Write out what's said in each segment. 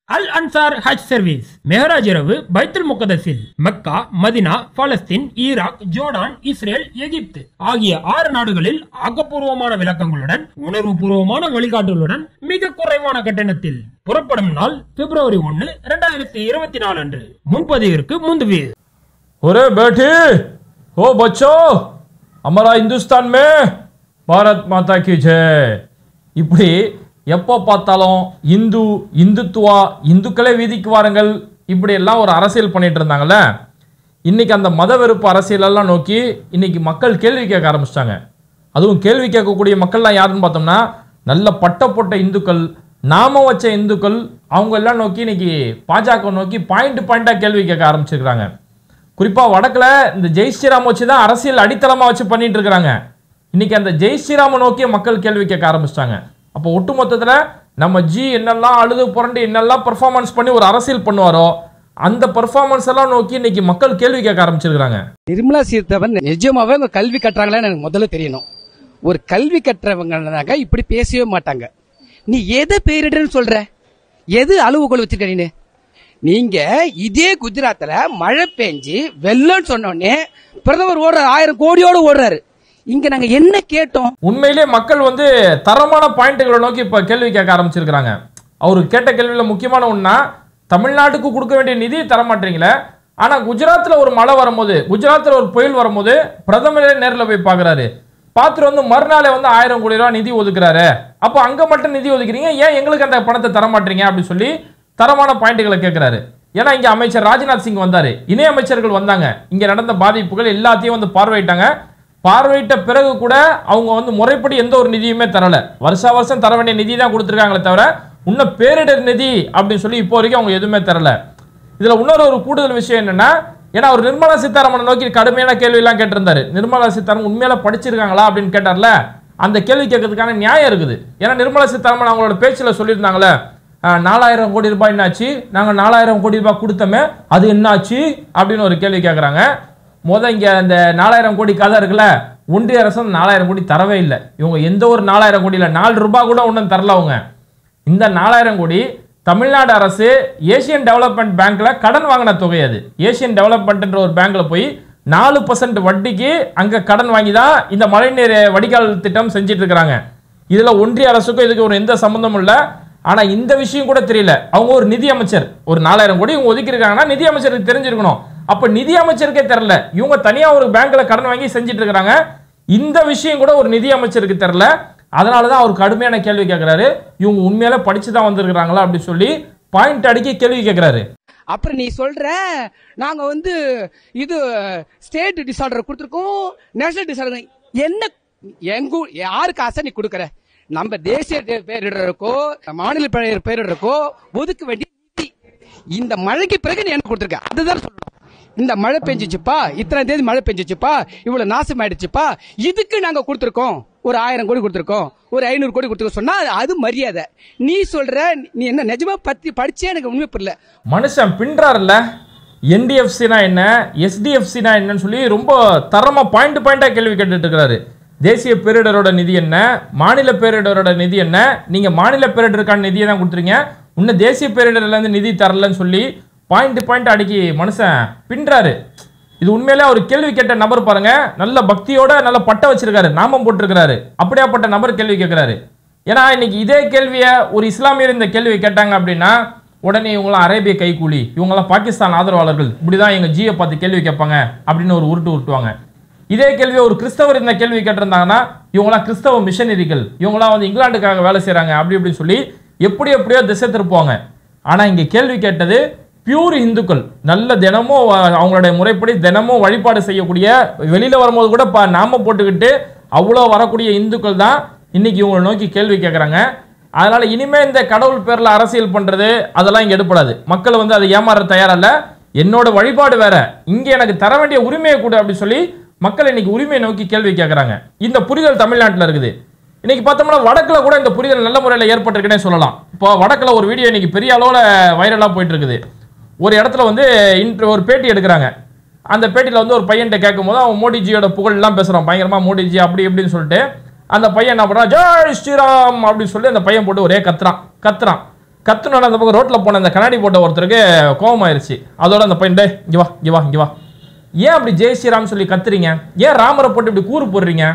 அல் Ansar Hajj service Mehraj இரவு பைத்துல் முகதஸில் Makkah Madina Palestine Iraq Jordan Israel எகிப்து ஆகிய ஆறு நாடுகளில் ஆக்கப்பூர்வமான விளக்கங்களுடன் உணர்வுபூர்வமான வழிகாட்டுகளுடன் மிக குறைவான கட்டணத்தில் புறப்படும் நாள் பிப்ரவரி ஒன்னு இரண்டாயிரத்தி இருபத்தி நாலு அன்று முன்பதிவிற்கு முந்துவீர் अरे बैठे हो बच्चों हमारा हिंदुस्तान में பாரத் மாதா கி ஜெய் இப்படி எப்போ பார்த்தாலும் இந்து இந்துத்துவா இந்துக்களே வீதிக்கு வாருங்கள் இப்படி எல்லாம் ஒரு அரசியல் பண்ணிட்டு இருந்தாங்கல்ல இன்னைக்கு அந்த மத வெறுப்பு அரசியலெல்லாம் நோக்கி இன்னைக்கு மக்கள் கேள்வி கேட்க ஆரம்பிச்சிட்டாங்க அதுவும் கேள்வி கேட்கக்கூடிய மக்கள்லாம் யாருன்னு பார்த்தோம்னா நல்ல பட்டப்பட்ட இந்துக்கள் நாம வச்ச இந்துக்கள் அவங்க எல்லாம் நோக்கி இன்னைக்கு பாஜக நோக்கி பாயிண்ட் பாயிண்டா கேள்வி கேட்க ஆரம்பிச்சிருக்காங்க குறிப்பா வடக்குல இந்த ஜெய் ஸ்ரீராம் வச்சு தான் அரசியல் அடித்தளமா வச்சு பண்ணிட்டு இருக்கிறாங்க இன்னைக்கு அந்த ஜெய் ஸ்ரீராம நோக்கி மக்கள் கேள்வி கேட்க ஆரம்பிச்சிட்டாங்க அப்போ ஒட்டுமொத்தத்துல நம்ம ஜி என்னெல்லாம் அழுது புரண்டு என்னெல்லாம் பெர்ஃபார்மன்ஸ் பண்ணி ஒரு அரசியல் பண்ணுவாரோ அந்த பெர்ஃபார்மன்ஸ் எல்லாம் நோக்கி இன்னைக்கு மக்கள் கேள்வி கேட்க ஆரம்பிச்சிருக்காங்க நிர்மலா சீதாராமன் நிஜமாவே அவங்க கல்வி கட்டுறாங்களான்னு எனக்கு முதல்ல தெரியணும் ஒரு கல்வி கற்றவங்கனாக்க இப்படி பேசவே மாட்டாங்க நீ எதை பேரிடுன்னு சொல்ற எது அளவுகோல் வச்சிருக்க நீனு நீங்க இதே குஜராத்ல மழை பெஞ்சு வெள்ளம்னு சொன்ன உடனே பிரதமர் ஓடுறாரு ஆயிரம் கோடியோட ஓடுறாரு இங்க நாங்க என்ன கேட்டோம் உண்மையிலே மக்கள் வந்து தரமான பாயிண்ட்டுகளை நோக்கி இப்ப கேள்வி கேட்க ஆரம்பிச்சிருக்கிறாங்க அவரு கேட்ட கேள்வியில முக்கியமான ஒண்ணா தமிழ்நாட்டுக்கு கொடுக்க வேண்டிய நிதி தர மாட்டீங்களே ஆனா குஜராத்ல ஒரு மழை வரும்போது குஜராத்ல ஒரு புயல் வரும்போது பிரதமரே நேர்ல போய் பாக்குறாரு பார்த்துட்டு வந்து மறுநாளே வந்து ஆயிரம் கோடி ரூபாய் நிதி ஒதுக்குறாரு அப்போ அங்க மட்டும் நிதி ஒதுக்குறீங்க ஏன் எங்களுக்கு அந்த பணத்தை தர மாட்டீங்க அப்படின்னு சொல்லி தரமான பாயிண்ட்டுகளை கேட்கிறாரு ஏன்னா இங்க அமைச்சர் ராஜ்நாத் சிங் வந்தாரு இணை அமைச்சர்கள் வந்தாங்க இங்க நடந்த பாதிப்புகள் எல்லாத்தையும் வந்து பார்வையிட்டாங்க பார்வையிட்ட பிறகு கூட அவங்க வந்து முறைப்படி எந்த ஒரு நிதியுமே தரல வருஷா வருஷம் தர வேண்டிய நிதி தான் கொடுத்துருக்காங்களே தவிர இன்னும் பேரிடர் நிதி அப்படின்னு சொல்லி இப்போ வரைக்கும் அவங்க எதுவுமே தரல இதுல இன்னொரு ஒரு கூடுதல் விஷயம் என்னன்னா ஏன்னா அவர் நிர்மலா சீதாராமனை நோக்கி கடுமையான கேள்வி எல்லாம் கேட்டிருந்தாரு நிர்மலா சீதாராமன் உண்மையில படிச்சிருக்காங்களா அப்படின்னு கேட்டார்ல அந்த கேள்வி கேட்கறதுக்கான நியாயம் இருக்குது ஏன்னா நிர்மலா சீதாராமன் அவங்களோட பேச்சுல சொல்லியிருந்தாங்களே "ஆஹ், நாலாயிரம் கோடி ரூபாய் என்னாச்சு நாங்க நாலாயிரம் கோடி ரூபாய் கொடுத்தோமே அது என்னாச்சு அப்படின்னு ஒரு கேள்வி கேட்கறாங்க முத இங்க இந்த நாலாயிரம் கோடி கதை இருக்குல்ல ஒன்றிய அரசு அந்த நாலாயிரம் கோடி தரவே இல்லை இவங்க எந்த ஒரு நாலாயிரம் கோடி இல்லை நாலு ரூபாய் கூட ஒன்றும் தரல அவங்க இந்த நாலாயிரம் கோடி தமிழ்நாடு அரசு ஏசியன் டெவலப்மெண்ட் பேங்க்ல கடன் வாங்கின தொகை அது ஏசியன் டெவலப்மெண்ட்ன்ற ஒரு பேங்க்ல போய் நாலு பர்சன்ட் வட்டிக்கு அங்க கடன் வாங்கி தான் இந்த மழைநீர் வடிகால் திட்டம் செஞ்சிட்டு இருக்கிறாங்க இதுல ஒன்றிய அரசுக்கும் இதுக்கு ஒரு எந்த சம்பந்தமும் இல்லை ஆனா இந்த விஷயம் கூட தெரியல அவங்க ஒரு நிதி அமைச்சர் ஒரு நாலாயிரம் கோடி இவங்க ஒதுக்கி இருக்காங்கன்னா நிதி அமைச்சருக்கு தெரிஞ்சிருக்கணும் அப்ப நிதி அமைச்சருக்கே தெரியல இவங்க தனியா ஒரு பேங்க்ல கடன் வாங்கி செஞ்சிட்டு இருக்காங்க இந்த விஷயம் கூட ஒரு நிதி அமைச்சருக்கு தெரியல அதனால தான் அவர் கடுமையான கேள்வி கேட்கிறாரு இவங்க உண்மையில படிச்சு தான் வந்திருக்கிறாங்களா அப்படி சொல்லி பாயிண்ட் அடிக்கி கேள்வி கேட்கிறாரு அப்புறம் நீ சொல்ற நாங்க வந்து இது ஸ்டேட் டிசார்டர் கொடுத்துருக்கோம் நேஷனல் டிசார்டர் என்ன எங்க ஊ- யாருக்கு ஆசை நீ கொடுக்கற நம்ம தேசிய தே- பேரிடருக்கோ மாநில பேரிடர் பேரிடருக்கோ ஒதுக்க வேண்டிய நிதி இந்த மழைக்கு பிறகு நீ என்ன கொடுத்துருக்க அதுதான் சொல்லணும் இந்த மழை பெஞ்சிச்சுப்பா இத்தனை தேதி மழை பெஞ்சிச்சுப்பா இவ்வளவு நாசம் ஆயிடுச்சுப்பா இதுக்கு நாங்க கொடுத்துருக்கோம் ஒரு ஆயிரம் கோடி கொடுத்துருக்கோம் ஒரு ஐநூறு கோடி கொடுத்துருக்கோம் சொன்னா அது மரியாதை நீ சொல்ற நீ என்ன நிஜமா பத்தி படிச்சே எனக்கு உண்மை புரியல மனுஷன் பின்றாருல்ல என்டிஎஃப்சினா என்ன எஸ்டிஎஃப்சினா என்னன்னு சொல்லி ரொம்ப தரமா பாயிண்ட் பாயிண்டா கேள்வி கேட்டுட்டு இருக்கிறாரு தேசிய பேரிடரோட நிதி என்ன மாநில பேரிடரோட நிதி என்ன நீங்க மாநில பேரிடருக்கான நிதியை தான் கொடுத்துறீங்க இன்னும் தேசிய பேரிடர்ல இருந்து நிதி தரலன்னு சொல்லி பாயிண்ட் பாயிண்ட் அடிக்கி மனுஷன் பின்றாரு இது உண்மையிலே அவர் கேள்வி கேட்ட நபர் பாருங்க நல்ல பக்தியோட நல்ல பட்டை வச்சிருக்காரு நாமம் போட்டிருக்கிறாரு அப்படியாப்பட்ட நபர் கேள்வி கேட்கிறாரு ஏன்னா இன்னைக்கு இதே கேள்வியை ஒரு இஸ்லாமியர் இந்த கேள்வியை கேட்டாங்க அப்படின்னா உடனே இவங்களாம் அரேபிய கைக்கூலி இவங்களாம் பாகிஸ்தான் ஆதரவாளர்கள் இப்படிதான் எங்க ஜியை பார்த்து கேள்வி கேட்பாங்க அப்படின்னு ஒரு உருட்டு உருட்டுவாங்க இதே கேள்வியை ஒரு கிறிஸ்தவர் இந்த கேள்வி கேட்டிருந்தாங்கன்னா இவங்களாம் கிறிஸ்தவ மிஷனரிகள் இவங்களாம் வந்து இங்கிலாந்துக்காக வேலை செய்றாங்க அப்படி இப்படின்னு சொல்லி எப்படி எப்படியோ திசை திருப்புவாங்க ஆனா இங்க கேள்வி கேட்டது பியூர் இந்துக்கள் நல்ல தினமும் அஹ், அவங்களுடைய முறைப்படி தினமும் வழிபாடு செய்யக்கூடிய வெளியில வரும்போது கூட ப- நாம போட்டுக்கிட்டு அவ்வளோ வரக்கூடிய இந்துக்கள் தான் இன்னைக்கு இவங்களை நோக்கி கேள்வி கேட்குறாங்க அதனால இனிமே இந்த கடவுள் பேர்ல அரசியல் பண்றது அதெல்லாம் இங்க எடுப்படாது மக்கள் வந்து அதை ஏமாற தயாரல்ல என்னோட வழிபாடு வேற இங்க எனக்கு தர வேண்டிய உரிமையை கொடு அப்படி சொல்லி மக்கள் இன்னைக்கு உரிமையை நோக்கி கேள்வி கேட்குறாங்க இந்த புரிதல் தமிழ்நாட்டில் இருக்குது இன்னைக்கு பார்த்தோம்னா வடக்குல கூட இந்த புரிதல் நல்ல முறையில் ஏற்பட்டிருக்குன்னே சொல்லலாம் இப்போ வடக்குல ஒரு வீடியோ இன்னைக்கு பெரிய அளவில் வைரலாக போயிட்டு இருக்குது ஒரு இடத்துல வந்து இன்ட்ரு ஒரு பேட்டி எடுக்கிறாங்க அந்த பேட்டியில் வந்து ஒரு பையன்கிட்ட கேட்கும்போது அவன் மோடிஜியோட புகழ்லாம் பேசுகிறான் பயங்கரமா மோடிஜி அப்படி இப்படின்னு சொல்லிட்டு அந்த பையன் என்ன பண்ணுறான் ஜெய் ஸ்ரீராம் அப்படின்னு சொல்லி அந்த பையன் போட்டு ஒரே கத்துறான் கத்துறான் கத்துனோட அந்த பக்கம் ரோட்ல போன அந்த கண்ணாடி போட்ட ஒருத்தருக்கு கோபம் ஆயிருச்சு அதோட அந்த பையன் டேய் இங்க வா இங்க வா இங்க வா ஏன் அப்படி ஜெய் ஸ்ரீராம் சொல்லி கத்துறீங்க ஏன் ராமரை போட்டு இப்படி கூறு போடுறீங்க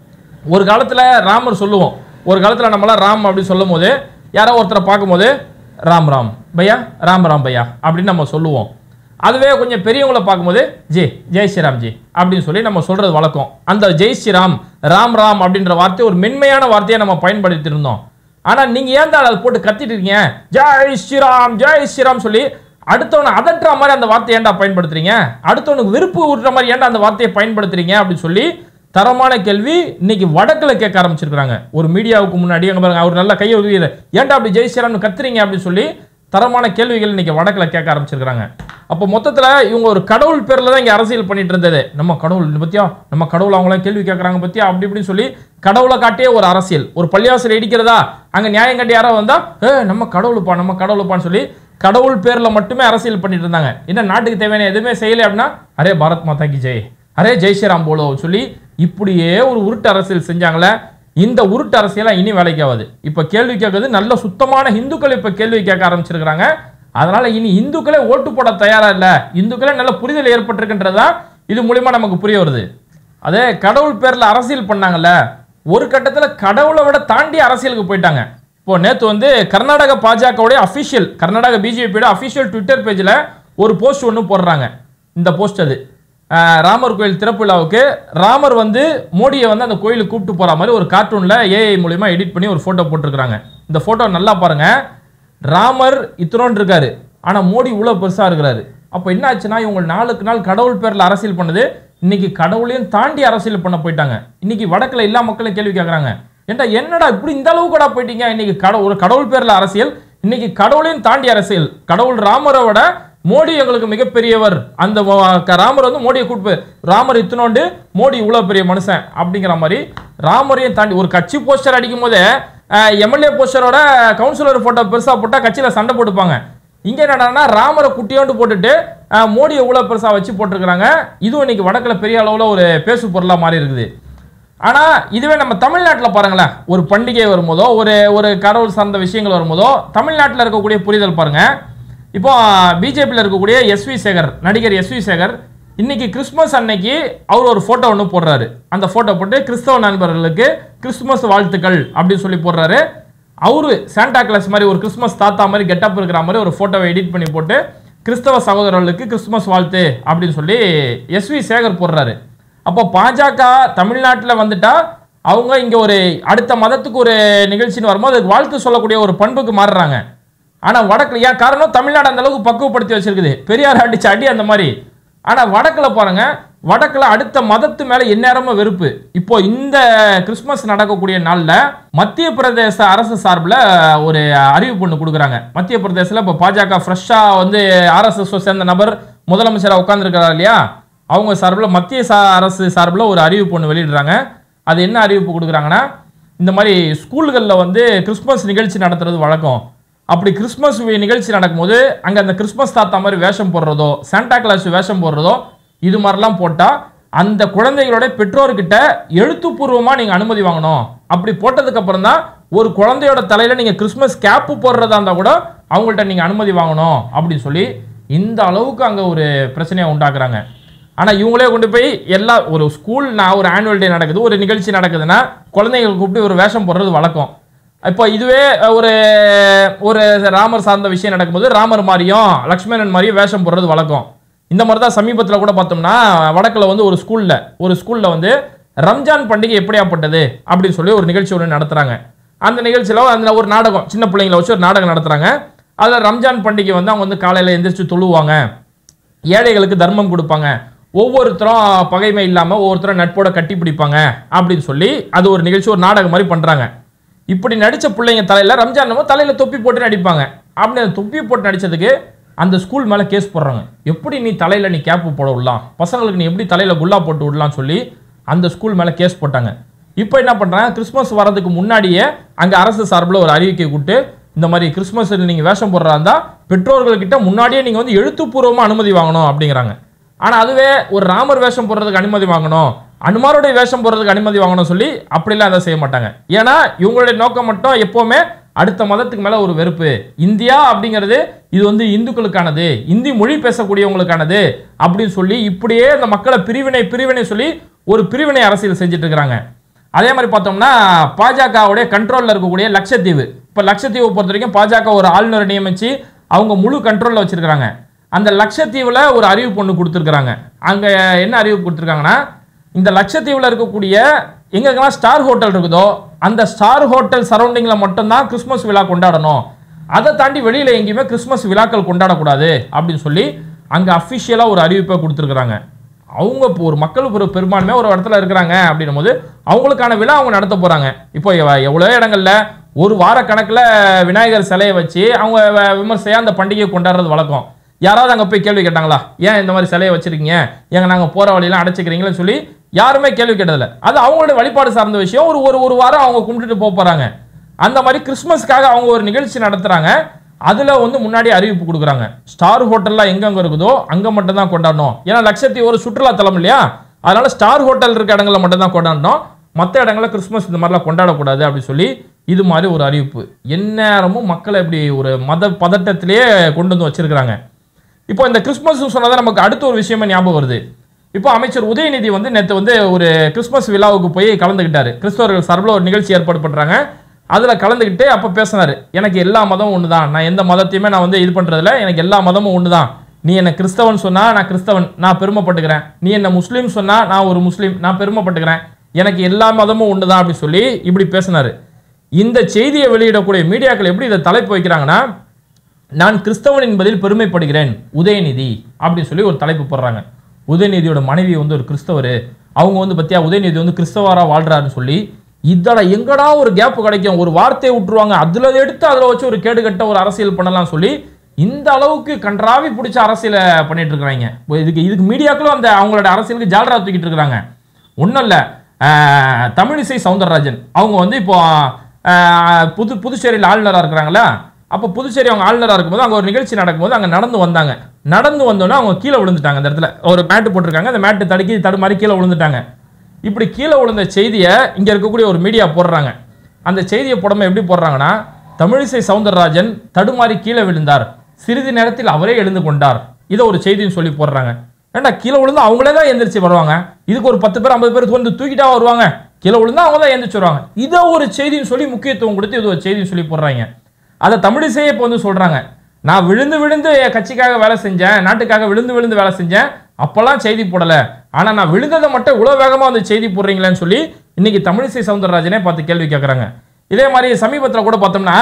ஒரு காலத்துல ராமர் சொல்லுவோம் ஒரு காலத்துல நம்மளாம் ராம் அப்படி சொல்லும் போது யாரோ ஒருத்தரை பார்க்கும்போது ராம் ராம் பையா ராம் ராம் பையா அப்படின்னு நம்ம சொல்லுவோம் அதுவே கொஞ்சம் பெரியவங்களை பார்க்கும்போது ஜே ஜெய் ஸ்ரீராம் ஜி அப்படின்னு சொல்லி நம்ம சொல்றது வழக்கம் அந்த ஜெய் ஸ்ரீராம் ராம் ராம் அப்படின்ற வார்த்தை ஒரு மென்மையான வார்த்தையை நம்ம பயன்படுத்தி இருந்தோம் ஆனா நீங்க ஏன் தான் அதை போட்டு கத்திட்டு இருக்கீங்க ஜெய் ஸ்ரீராம் ஜெய் ஸ்ரீராம் சொல்லி அடுத்தவனை அதட்டுற மாதிரி அந்த வார்த்தையை ஏன்டா பயன்படுத்துறீங்க அடுத்தவனுக்கு விருப்பு ஊட்டுற மாதிரி ஏன்டா அந்த வார்த்தையை பயன்படுத்துறீங்க அப்படின்னு சொல்லி தரமான கேள்வி இன்னைக்கு வடக்குல கேட்க ஆரம்பிச்சிருக்காங்க ஒரு மீடியாவுக்கு முன்னாடி அங்க பாருங்க அவர் நல்லா கையை உதவியில ஏன்டா அப்படி ஜெய் ஸ்ரீராம்னு கத்துறீங்க அப்படின்னு சொல்லி தரமான கேள்விகள் இன்னைக்கு வடக்குல கேட்க ஆரம்பிச்சிருக்காங்க அப்போ மொத்தத்துல இவங்க ஒரு கடவுள் பேர்ல தான் இங்க அரசியல் பண்ணிட்டு இருந்தது நம்ம கடவுள் இது பத்தியா நம்ம கடவுள் அவங்களாம் கேள்வி கேட்கறாங்க பத்தியா அப்படி இப்படின்னு சொல்லி கடவுளை காட்டியே ஒரு அரசியல் ஒரு பள்ளியாசிரியர் இடிக்கிறதா அங்க நியாயம் கட்டி யாரோ வந்தா ஏ நம்ம கடவுளுப்பா நம்ம கடவுளுப்பான்னு சொல்லி கடவுள் பேர்ல மட்டுமே அரசியல் பண்ணிட்டு இருந்தாங்க என்ன நாட்டுக்கு தேவையான எதுவுமே செய்யலை அப்படின்னா அரே பாரத் மாதா கி ஜெய் அரே ஜெய் ஸ்ரீராம் போலோ சொல்லி இப்படியே ஒரு உருட்டு அரசியல் செஞ்சாங்களே இந்த உருட்டு அரசியலாம் இனி வேலைக்கு ஆகாது இப்ப கேள்வி கேட்கறது நல்ல சுத்தமான இந்துக்கள் இப்ப கேள்வி கேட்க ஆரம்பிச்சிருக்கிறாங்க அதனால இனி இந்துக்களே ஓட்டு போட தயாரா இல்ல இந்துக்களே நல்ல புரிதல் ஏற்பட்டிருக்கின்றதுதான் இது மூலியமா நமக்கு புரிய வருது அதே கடவுள் பேர்ல அரசியல் பண்ணாங்கல்ல ஒரு கட்டத்துல கடவுளை விட தாண்டி அரசியலுக்கு போயிட்டாங்க இப்போ நேத்து வந்து கர்நாடக பாஜகவுடைய அபிஷியல் கர்நாடக பிஜேபியோட அபிஷியல் ட்விட்டர் பேஜ்ல ஒரு போஸ்ட் ஒன்று போடுறாங்க இந்த போஸ்ட் அது அஹ், ராமர் கோயில் திறப்பு விழாவுக்கு ராமர் வந்து மோடியை வந்து அந்த கோயிலுக்கு கூப்பிட்டு போற மாதிரி ஒரு கார்ட்டூன்ல ஏஐ மூலியமா எடிட் பண்ணி ஒரு போட்டோ போட்டிருக்காங்க இந்த போட்டோ நல்லா பாருங்க ராமர் இத்தனோன்னு இருக்காரு ஆனா மோடி இவ்வளவு பெருசா இருக்கிறாரு அப்போ என்ன ஆச்சுன்னா இவங்க நாளுக்கு நாள் கடவுள் பேர்ல அரசியல் பண்ணுது இன்னைக்கு கடவுளையும் தாண்டி அரசியல் பண்ண போயிட்டாங்க இன்னைக்கு வடக்குல எல்லா மக்களும் கேள்வி கேட்கறாங்க ஏன்டா என்னடா இப்படி இந்த அளவுக்கு போயிட்டீங்க இன்னைக்கு கடவுள் ஒரு கடவுள் பேர்ல அரசியல் இன்னைக்கு கடவுளையும் தாண்டி அரசியல் கடவுள் ராமரை விட மோடி எங்களுக்கு மிகப்பெரியவர் அந்த வ- க- ராமர் வந்து மோடியை கூட்டு ராமர் இத்தனோண்டு மோடி இவ்வளவு பெரிய மனுஷன் அப்படிங்கிற மாதிரி ராமரையும் தாண்டி ஒரு கட்சி போஸ்டர் அடிக்கும் போதே எம்எல்ஏ போஸ்டரோட கவுன்சிலர் போட்டோ பெருசா போட்டா கட்சியில சண்டை போட்டுப்பாங்க இங்க என்னடான்னா ராமரை குட்டியோண்டு போட்டுட்டு அஹ், மோடியை இவ்வளவு பெருசா வச்சு போட்டிருக்கிறாங்க இதுவும் இன்னைக்கு வடக்குல பெரிய அளவுல ஒரு பேசு பொருளா மாறி இருக்குது ஆனா இதுவே நம்ம தமிழ்நாட்டுல பாருங்களேன் ஒரு பண்டிகை வரும்போதோ ஒரு ஒரு கடவுள் சார்ந்த விஷயங்கள் வரும்போதோ தமிழ்நாட்டுல இருக்கக்கூடிய புரிதல் பாருங்க இப்போ பிஜேபியில் இருக்கக்கூடிய எஸ்வி சேகர் நடிகர் எஸ்வி சேகர் இன்னைக்கு கிறிஸ்மஸ் அன்னைக்கு அவர் ஒரு போட்டோ ஒன்று போடுறாரு அந்த போட்டோ போட்டு கிறிஸ்தவ நண்பர்களுக்கு கிறிஸ்துமஸ் வாழ்த்துக்கள் அப்படின்னு சொல்லி போடுறாரு அவரு சாண்டா கிளாஸ் மாதிரி ஒரு கிறிஸ்மஸ் தாத்தா மாதிரி கெட்டப் இருக்கிற மாதிரி ஒரு போட்டோவை எடிட் பண்ணி போட்டு கிறிஸ்தவ சகோதரர்களுக்கு கிறிஸ்துமஸ் வாழ்த்து அப்படின்னு சொல்லி எஸ்வி சேகர் போடுறாரு அப்போ பாஜக தமிழ்நாட்டில் வந்துட்டா அவங்க இங்க ஒரு அடுத்த மதத்துக்கு ஒரு நிகழ்ச்சின்னு வரும்போது அதுக்கு வாழ்த்து சொல்லக்கூடிய ஒரு பண்புக்கு மாறுறாங்க ஆனா வடக்குல ஏன் காரணம் தமிழ்நாடு அந்த அளவுக்கு பக்குவப்படுத்தி வச்சிருக்குது பெரியார் அடிச்ச அடி அந்த மாதிரி ஆனா வடக்குல பாருங்க வடக்குல அடுத்த மதத்து மேல எந்நேரமும் வெறுப்பு இப்போ இந்த கிறிஸ்மஸ் நடக்கக்கூடிய நாள்ல மத்திய பிரதேச அரசு சார்பில் ஒரு அறிவிப்பு ஒன்று கொடுக்குறாங்க மத்திய பிரதேசத்துல இப்போ பாஜக ஃப்ரெஷ்ஷா வந்து ஆர்எஸ்எஸ் சேர்ந்த நபர் முதலமைச்சராக உட்கார்ந்துருக்கிறார் இல்லையா அவங்க சார்பில் மத்திய சா அரசு சார்பில் ஒரு அறிவிப்பு ஒன்று வெளியிடுறாங்க அது என்ன அறிவிப்பு கொடுக்குறாங்கன்னா இந்த மாதிரி ஸ்கூல்களில் வந்து கிறிஸ்மஸ் நிகழ்ச்சி நடத்துறது வழக்கம் அப்படி கிறிஸ்மஸ் வி- நிகழ்ச்சி நடக்கும்போது அங்கே அந்த கிறிஸ்மஸ் தாத்தா மாதிரி வேஷம் போடுறதோ சாண்டா கிளாஸ் வேஷம் போடுறதோ இது மாதிரிலாம் போட்டால் அந்த குழந்தைகளோட பெற்றோர்கிட்ட எழுத்துப்பூர்வமாக நீங்கள் அனுமதி வாங்கணும் அப்படி போட்டதுக்கு அப்புறம் தான் ஒரு குழந்தையோட தலையில் நீங்கள் கிறிஸ்மஸ் கேப்பு போடுறதா இருந்தால் கூட அவங்கள்ட்ட நீங்கள் அனுமதி வாங்கணும் அப்படின்னு சொல்லி இந்த அளவுக்கு அங்கே ஒரு பிரச்சனையை உண்டாக்குறாங்க ஆனால் இவங்களே கொண்டு போய் எல்லா ஒரு ஸ்கூல் நான் ஒரு ஆனுவல் டே நடக்குது ஒரு நிகழ்ச்சி நடக்குதுன்னா குழந்தைங்களை கூப்பிட்டு ஒரு வேஷம் போடுறது வழக்கம் இப்போ இதுவே ஒரு ஒரு ராமர் சார்ந்த விஷயம் நடக்கும்போது ராமர் மாதிரியும் லக்ஷ்மணன் மாதிரியும் வேஷம் போடுறது வழக்கம் இந்த மாதிரி தான் சமீபத்தில் கூட பார்த்தோம்னா வடக்கில் வந்து ஒரு ஸ்கூலில் ஒரு ஸ்கூலில் வந்து ரம்ஜான் பண்டிகை எப்படியாப்பட்டது அப்படின்னு சொல்லி ஒரு நிகழ்ச்சி ஒன்று நடத்துகிறாங்க அந்த நிகழ்ச்சியில் அந்த ஒரு நாடகம் சின்ன பிள்ளைங்களை வச்சு ஒரு நாடகம் நடத்துகிறாங்க அதில் ரம்ஜான் பண்டிகை வந்து அவங்க வந்து காலையில் எந்திரிச்சு தொழுவாங்க ஏழைகளுக்கு தர்மம் கொடுப்பாங்க ஒவ்வொருத்தரும் பகைமை இல்லாமல் ஒவ்வொருத்தரும் நட்போட கட்டி பிடிப்பாங்க அப்படின்னு சொல்லி அது ஒரு நிகழ்ச்சி ஒரு நாடகம் மாதிரி பண்ணுறாங்க இப்படி நடித்த பிள்ளைங்க தலையில் ரம்ஜான் நம்ம தலையில் தொப்பி போட்டு நடிப்பாங்க அப்படி அந்த தொப்பி போட்டு நடிச்சதுக்கு அந்த ஸ்கூல் மேலே கேஸ் போடுறாங்க எப்படி நீ தலையில் நீ கேப்பு போட விடலாம் பசங்களுக்கு நீ எப்படி தலையில் குல்லா போட்டு விடலாம்னு சொல்லி அந்த ஸ்கூல் மேலே கேஸ் போட்டாங்க இப்போ என்ன பண்ணுறாங்க கிறிஸ்மஸ் வரதுக்கு முன்னாடியே அங்கே அரசு சார்பில் ஒரு அறிவிக்கை கூட்டு இந்த மாதிரி கிறிஸ்மஸ் நீங்கள் வேஷம் போடுறா இருந்தா பெற்றோர்கள்கிட்ட முன்னாடியே நீங்கள் வந்து எழுத்துப்பூர்வமாக அனுமதி வாங்கணும் அப்படிங்கிறாங்க ஆனால் அதுவே ஒரு ராமர் வேஷம் போடுறதுக்கு அனுமதி வாங்கணும் அனுமாருடைய வேஷம் போடுறதுக்கு அனுமதி வாங்கணும் சொல்லி அப்படிலாம் அதை செய்ய மாட்டாங்க ஏன்னா இவங்களுடைய நோக்கம் மட்டும் எப்போவுமே அடுத்த மதத்துக்கு மேல ஒரு வெறுப்பு இந்தியா அப்படிங்கிறது இது வந்து இந்துக்களுக்கானது இந்தி மொழி பேசக்கூடியவங்களுக்கானது அப்படின்னு சொல்லி இப்படியே இந்த மக்களை பிரிவினை பிரிவினை சொல்லி ஒரு பிரிவினை அரசியல் செஞ்சுட்டு இருக்கிறாங்க அதே மாதிரி பார்த்தோம்னா பாஜகவுடைய கண்ட்ரோல்ல இருக்கக்கூடிய லட்சத்தீவு இப்போ லட்சத்தீவை பொறுத்த வரைக்கும் பாஜக ஒரு ஆளுநரை நியமிச்சு அவங்க முழு கண்ட்ரோல்ல வச்சிருக்காங்க அந்த லட்சத்தீவுல ஒரு அறிவிப்பு ஒன்று கொடுத்துருக்காங்க அங்க என்ன அறிவிப்பு கொடுத்துருக்காங்கன்னா இந்த லட்சத்தீவுல இருக்கக்கூடிய எங்கெங்கெல்லாம் ஸ்டார் ஹோட்டல் இருக்குதோ அந்த ஸ்டார் ஹோட்டல் சரௌண்டிங்ல மட்டும்தான் கிறிஸ்மஸ் விழா கொண்டாடணும் அதை தாண்டி வெளியில எங்கேயுமே கிறிஸ்மஸ் விழாக்கள் கொண்டாடக்கூடாது அப்படின்னு சொல்லி அங்க அஃபிஷியலா ஒரு அறிவிப்பை கொடுத்துருக்காங்க அவங்க இப்போ ஒரு மக்கள் ஒரு பெரும்பான்மையாக ஒரு இடத்துல இருக்கிறாங்க அப்படின்னும் போது அவங்களுக்கான விழா அவங்க நடத்த போறாங்க இப்போ எவ- எவ்வளவோ இடங்கள்ல ஒரு வார கணக்குல விநாயகர் சிலையை வச்சு அவங்க வ- விமர்சையா அந்த பண்டிகையை கொண்டாடுறது வழக்கம் யாராவது அங்க போய் கேள்வி கேட்டாங்களா ஏன் இந்த மாதிரி சிலையை வச்சிருக்கீங்க ஏங்க நாங்க போற வழியெல்லாம் அடைச்சிக்கிறீங்களேன்னு சொல்லி யாருமே கேள்வி கேட்டதில்ல அது அவங்களோட வழிபாடு சார்ந்த விஷயம் ஒரு ஒரு ஒரு வாரம் அவங்க கும்பிட்டுட்டு போக போறாங்க அந்த மாதிரி கிறிஸ்மஸ்க்காக அவங்க ஒரு நிகழ்ச்சி நடத்துறாங்க அதுல வந்து முன்னாடி அறிவிப்பு கொடுக்குறாங்க ஸ்டார் ஹோட்டல்லாம் எங்கெங்க இருக்குதோ அங்க மட்டும் தான் கொண்டாடணும் ஏன்னா லட்சத்தி ஒரு சுற்றுலா தலம் இல்லையா அதனால ஸ்டார் ஹோட்டல் இருக்க இடங்கள்ல மட்டும் தான் கொண்டாடணும் மற்ற இடங்கள்ல கிறிஸ்மஸ் இந்த மாதிரிலாம் கொண்டாடக்கூடாது அப்படி சொல்லி இது மாதிரி ஒரு அறிவிப்பு எந்நேரமும் மக்களை இப்படி ஒரு மத பதட்டத்திலேயே கொண்டு வந்து வச்சிருக்கிறாங்க இப்போ இந்த கிறிஸ்மஸ் சொன்னதான் நமக்கு அடுத்த ஒரு விஷயமே ஞாபகம் வருது இப்போ அமைச்சர் உதயநிதி வந்து நேற்று வந்து ஒரு கிறிஸ்மஸ் விழாவுக்கு போய் கலந்துக்கிட்டாரு கிறிஸ்தவர்கள் சார்பில் ஒரு நிகழ்ச்சி ஏற்பாடு பண்ணுறாங்க அதில் கலந்துக்கிட்டு அப்போ பேசினாரு எனக்கு எல்லா மதமும் ஒன்று தான் நான் எந்த மதத்தையுமே நான் வந்து இது பண்ணுறதில்ல எனக்கு எல்லா மதமும் ஒன்று தான் நீ என்ன கிறிஸ்தவன் சொன்னா நான் கிறிஸ்தவன் நான் பெருமைப்பட்டுக்கிறேன் நீ என்ன முஸ்லீம் சொன்னா நான் ஒரு முஸ்லீம் நான் பெருமைப்பட்டுக்கிறேன் எனக்கு எல்லா மதமும் ஒன்று தான் அப்படி சொல்லி இப்படி பேசினாரு இந்த செய்தியை வெளியிடக்கூடிய மீடியாக்கள் எப்படி இதை தலைப்பு வைக்கிறாங்கன்னா நான் கிறிஸ்தவன் என்பதில் பெருமைப்படுகிறேன் உதயநிதி அப்படின்னு சொல்லி ஒரு தலைப்பு போடுறாங்க உதயநிதியோட மனைவி வந்து ஒரு கிறிஸ்தவர் அவங்க வந்து பத்தியா உதயநிதி வந்து கிறிஸ்தவரா வாழ்றாருன்னு சொல்லி இதட எங்கடா ஒரு கேப் கிடைக்கும் ஒரு வார்த்தையை விட்டுருவாங்க அதுல எடுத்து அதுல வச்சு ஒரு கேடுகட்ட ஒரு அரசியல் பண்ணலாம் சொல்லி இந்த அளவுக்கு கன்றாவி பிடிச்ச அரசியலை பண்ணிட்டு இருக்கிறாங்க இப்போ இதுக்கு இதுக்கு மீடியாக்களும் அந்த அவங்களோட அரசியலுக்கு ஜால்ரா தூக்கிட்டு இருக்கிறாங்க ஒன்றும் இல்லை தமிழிசை சவுந்தரராஜன் அவங்க வந்து இப்போ ஆஹ், புது புதுச்சேரியில் ஆளுநராக இருக்கிறாங்களா அப்போ புதுச்சேரி அவங்க ஆளுநராக இருக்கும்போது அங்கே ஒரு நிகழ்ச்சி நடக்கும்போது அங்கே நடந்து வந்தாங்க நடந்து வந்தோன்னே அவங்க கீழே விழுந்துட்டாங்க அந்த இடத்துல ஒரு மேட்டு போட்டிருக்காங்க அந்த மேட்டு தடுக்கி தடுமாறி கீழே விழுந்துட்டாங்க இப்படி கீழே விழுந்த செய்தியை இங்கே இருக்கக்கூடிய ஒரு மீடியா போடுறாங்க அந்த செய்தியை போடாம எப்படி போடுறாங்கன்னா தமிழிசை சவுந்தரராஜன் தடுமாறி கீழே விழுந்தார் சிறிது நேரத்தில் அவரே எழுந்து கொண்டார் இதை ஒரு செய்தின்னு சொல்லி போடுறாங்க ஏண்டா கீழே விழுந்து அவங்களே தான் எந்திரிச்சு வருவாங்க இதுக்கு ஒரு பத்து பேர் ஐம்பது பேர் வந்து தூக்கிட்டா வருவாங்க கீழே விழுந்தா அவங்க தான் எந்திரிச்சு வருவாங்க இதை ஒரு செய்தின்னு சொல்லி முக்கியத்துவம் கொடுத்து இது ஒரு செய்தின்னு சொல்லி போடுறாங்க அதை தமிழிசையே இப்போ வந்து சொல்றாங்க நான் விழுந்து விழுந்து என் கட்சிக்காக வேலை செஞ்சேன் நாட்டுக்காக விழுந்து விழுந்து வேலை செஞ்சேன் அப்பெல்லாம் செய்தி போடல ஆனா நான் விழுந்ததை மட்டும் இவ்வளவு வேகமா வந்து செய்தி போடுறீங்களேன்னு சொல்லி இன்னைக்கு தமிழிசை சவுந்தரராஜனே பார்த்து கேள்வி கேட்குறாங்க இதே மாதிரி சமீபத்தில் கூட பார்த்தோம்னா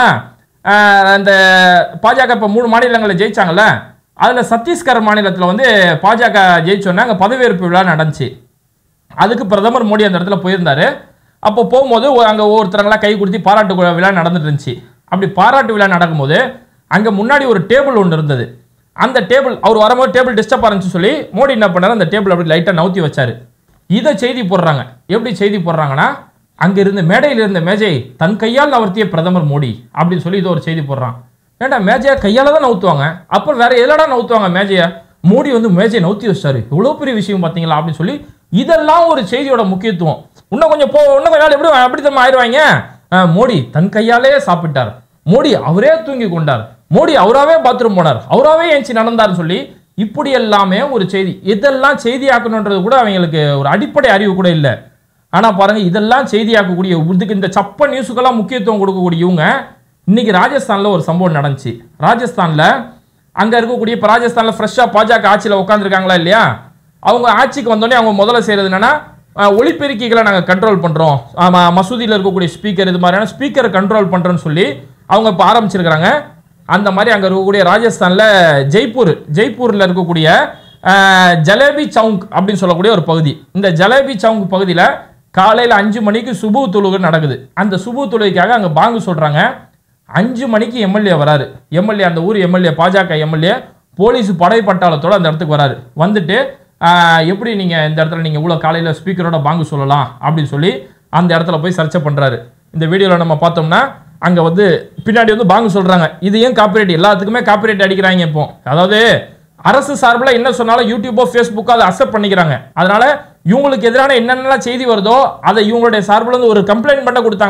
ஆஹ், இந்த பாஜக இப்போ மூணு மாநிலங்களில் ஜெயிச்சாங்கல்ல அதில் சத்தீஸ்கர் மாநிலத்தில் வந்து பாஜக ஜெயிச்சோன்னா அங்கே பதவியேற்பு விழா நடந்துச்சு அதுக்கு பிரதமர் மோடி அந்த இடத்துல போயிருந்தாரு அப்போ போகும்போது ஒ- அங்க ஒவ்வொருத்தரங்களா கை கொடுத்து பாராட்டு கு- விழா நடந்துட்டு இருந்துச்சு அப்படி பாராட்டு விழா நடக்கும்போது அங்க முன்னாடி ஒரு டேபிள் ஒன்று இருந்தது அந்த டேபிள் அவர் வரும்போது டேபிள் டிஸ்டர்ப் இருந்துச்சு சொல்லி மோடி என்ன பண்ணாரு அந்த டேபிள் அப்படி லைட்டா நவுத்தி வச்சாரு இதை செய்தி போடுறாங்க எப்படி செய்தி போடுறாங்கன்னா அங்க இருந்த மேடையில் இருந்த மேஜை தன் கையால் நவர்த்திய பிரதமர் மோடி அப்படின்னு சொல்லி இது ஒரு செய்தி போடுறான் ஏன்டா மேஜையை கையால தான் நவுத்துவாங்க அப்புறம் வேற எதுலடா நவுத்துவாங்க மேஜையை மோடி வந்து மேஜையை நவுத்தி வச்சாரு இவ்வளோ பெரிய விஷயம் பார்த்தீங்களா அப்படின்னு சொல்லி இதெல்லாம் ஒரு செய்தியோட முக்கியத்துவம் இன்னும் கொஞ்சம் போ இன்னும் கொஞ்சம் நாள் எப்படி அப்படி தம்மா ஆயிடுவாங்க அஹ், மோடி தன் கையாலே சாப்பிட்டார் மோடி அவரே தூங்கி கொண்டார் மோடி அவராவே பாத்ரூம் போனார் அவராவே ஏஞ்சி நடந்தார்னு சொல்லி இப்படி எல்லாமே ஒரு செய்தி இதெல்லாம் செய்தியாக்கணுன்றது கூட அவங்களுக்கு ஒரு அடிப்படை அறிவு கூட இல்லை ஆனா பாருங்க இதெல்லாம் செய்தியாக்கக்கூடிய இதுக்கு இந்த சப்ப நியூஸுக்கெல்லாம் முக்கியத்துவம் கொடுக்கக்கூடிய இவங்க இன்னைக்கு ராஜஸ்தான்ல ஒரு சம்பவம் நடந்துச்சு ராஜஸ்தான்ல அங்க இருக்கக்கூடிய இப்ப ராஜஸ்தான்ல ஃப்ரெஷ்ஷா பாஜக ஆட்சியில உட்காந்துருக்காங்களா இல்லையா அவங்க ஆட்சிக்கு வந்தோடனே அவங்க முதல்ல செய்யறது என்னன்னா அஹ், ஒலிபெருக்கிகளை நாங்க கண்ட்ரோல் பண்றோம் ஆமா மசூதியில இருக்கக்கூடிய ஸ்பீக்கர் இது மாதிரியான ஸ்பீக்கரை கண்ட்ரோல் பண்றோம்னு சொல்லி அவங்க இப்ப ஆரம்பிச்சிருக்கிறாங்க அந்த மாதிரி அங்க இருக்கக்கூடிய ராஜஸ்தான்ல ஜெய்ப்பூர் ஜெய்ப்பூர்ல இருக்கக்கூடிய அஹ், ஜலேபி சவுங்க் அப்படின்னு சொல்லக்கூடிய ஒரு பகுதி இந்த ஜலேபி சவுங்க் பகுதியில காலையில அஞ்சு மணிக்கு சுபு தொழுகை நடக்குது அந்த சுபு தொழுகைக்காக அங்க பாங்கு சொல்றாங்க அஞ்சு மணிக்கு எம்எல்ஏ வராரு எம்எல்ஏ அந்த ஊர் எம்எல்ஏ பாஜக எம்எல்ஏ போலீஸ் படை பட்டாளத்தோட அந்த இடத்துக்கு வராரு வந்துட்டு ஆஹ், எப்படி நீங்க இந்த இடத்துல நீங்க இவ்வளவு காலையில ஸ்பீக்கரோட பாங்கு சொல்லலாம் அப்படின்னு சொல்லி அந்த இடத்துல போய் சர்ச்சை பண்றாரு இந்த வீடியோல நம்ம பார்த்தோம்னா அங்க வந்து பின்னாடி வந்து பாங்கு சொல்றாங்க இது ஏன் காப்பிரைட் எல்லாத்துக்குமே காப்பிரைட் அடிக்கிறாங்க இப்போ அதாவது அரசு சார்பில் என்ன சொன்னாலும் யூடியூபோ ஃபேஸ்புக்கோ அதை அக்செப்ட் பண்ணிக்கிறாங்க அதனால இவங்களுக்கு எதிரான என்னென்னலாம் செய்தி வருதோ அதை இவங்களுடைய சார்பில் இருந்து ஒரு கம்ப்ளைண்ட் பண்ண கொடுத்தாங்கன்னா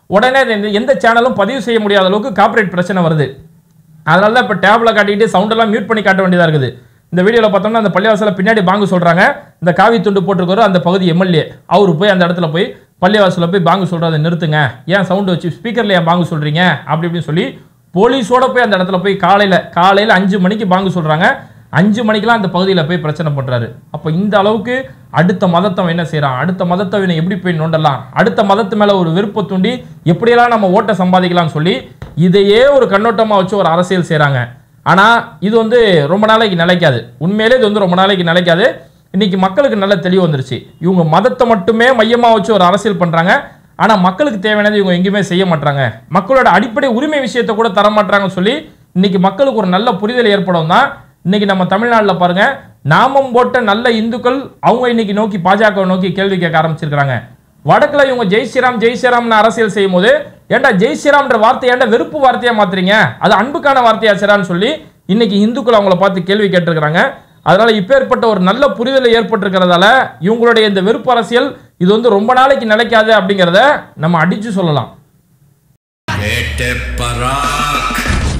உடனே அது எந்த- எந்த சேனலும் பதிவு செய்ய முடியாத அளவுக்கு காப்பரேட் பிரச்சனை வருது அதனால தான் இப்போ டேப்ல காட்டிக்கிட்டு சவுண்ட் எல்லாம் மியூட் பண்ணி காட்ட வேண்டியதா இருக்குது இந்த வீடியோவில் பார்த்தோம்னா அந்த பள்ளிவாசல பின்னாடி பாங்கு சொல்றாங்க இந்த காவி துண்டு போட்டிருக்காரு அந்த பகுதி எம்எல்ஏ அவர் போய் அந்த இடத்துல போய் பள்ளிவாசல போய் பாங்கு சொல்றதை நிறுத்துங்க ஏன் சவுண்ட் வச்சு ஸ்பீக்கர்ல ஏன் பாங்கு சொல்றீங்க அப்படி இப்படின்னு சொல்லி போலீஸோட போய் அந்த இடத்துல போய் காலையில காலையில அஞ்சு மணிக்கு பாங்கு சொல்றாங்க அஞ்சு மணிக்கெல்லாம் அந்த பகுதியில் போய் பிரச்சனை பண்றாரு அப்போ இந்த அளவுக்கு அடுத்த மதத்தவன் என்ன செய்றான் அடுத்த மதத்தவனை எப்படி போய் நோண்டலாம் அடுத்த மதத்து மேல ஒரு விருப்பை தூண்டி எப்படியெல்லாம் நம்ம ஓட்டை சம்பாதிக்கலாம்னு சொல்லி இதையே ஒரு கண்ணோட்டமா வச்சு ஒரு அரசியல் செய்றாங்க ஆனா இது வந்து ரொம்ப நாளைக்கு நிலைக்காது உண்மையிலே இது வந்து ரொம்ப நாளைக்கு நிலைக்காது இன்னைக்கு மக்களுக்கு நல்ல தெளிவு வந்துருச்சு இவங்க மதத்தை மட்டுமே மையமா வச்சு ஒரு அரசியல் பண்றாங்க ஆனா மக்களுக்கு தேவையானது இவங்க எங்கேயுமே செய்ய மாட்டாங்க மக்களோட அடிப்படை உரிமை விஷயத்தை கூட தர மாட்டாங்கன்னு சொல்லி இன்னைக்கு மக்களுக்கு ஒரு நல்ல புரிதல் ஏற்படும் தான் இன்னைக்கு நம்ம தமிழ்நாட்டில் பாருங்க நாமம் போட்ட நல்ல இந்துக்கள் அவங்க இன்னைக்கு நோக்கி பாஜக நோக்கி கேள்வி கேட்க ஆரம்பிச்சிருக்காங்க வடக்குல இவங்க ஜெய் ஸ்ரீராம் ஜெய் ஸ்ரீராம்னு அரசியல் செய்யும் போது ஏன்டா ஜெய் ஸ்ரீராம்ன்ற வார்த்தை ஏன்டா வெறுப்பு வார்த்தையா மாத்துறீங்க அது அன்புக்கான வார்த்தையா சிறான்னு சொல்லி இன்னைக்கு இந்துக்கள் அவங்கள பார்த்து கேள்வி கேட்டிருக்கிறாங்க அதனால இப்பேற்பட்ட ஒரு நல்ல புரிதல் ஏற்பட்டிருக்கிறதால இவங்களுடைய இந்த வெறுப்பு அரசியல் இது வந்து ரொம்ப நாளைக்கு நிலைக்காது அப்படிங்கிறத நம்ம அடிச்சு சொல்லலாம் வேட்டை பராக்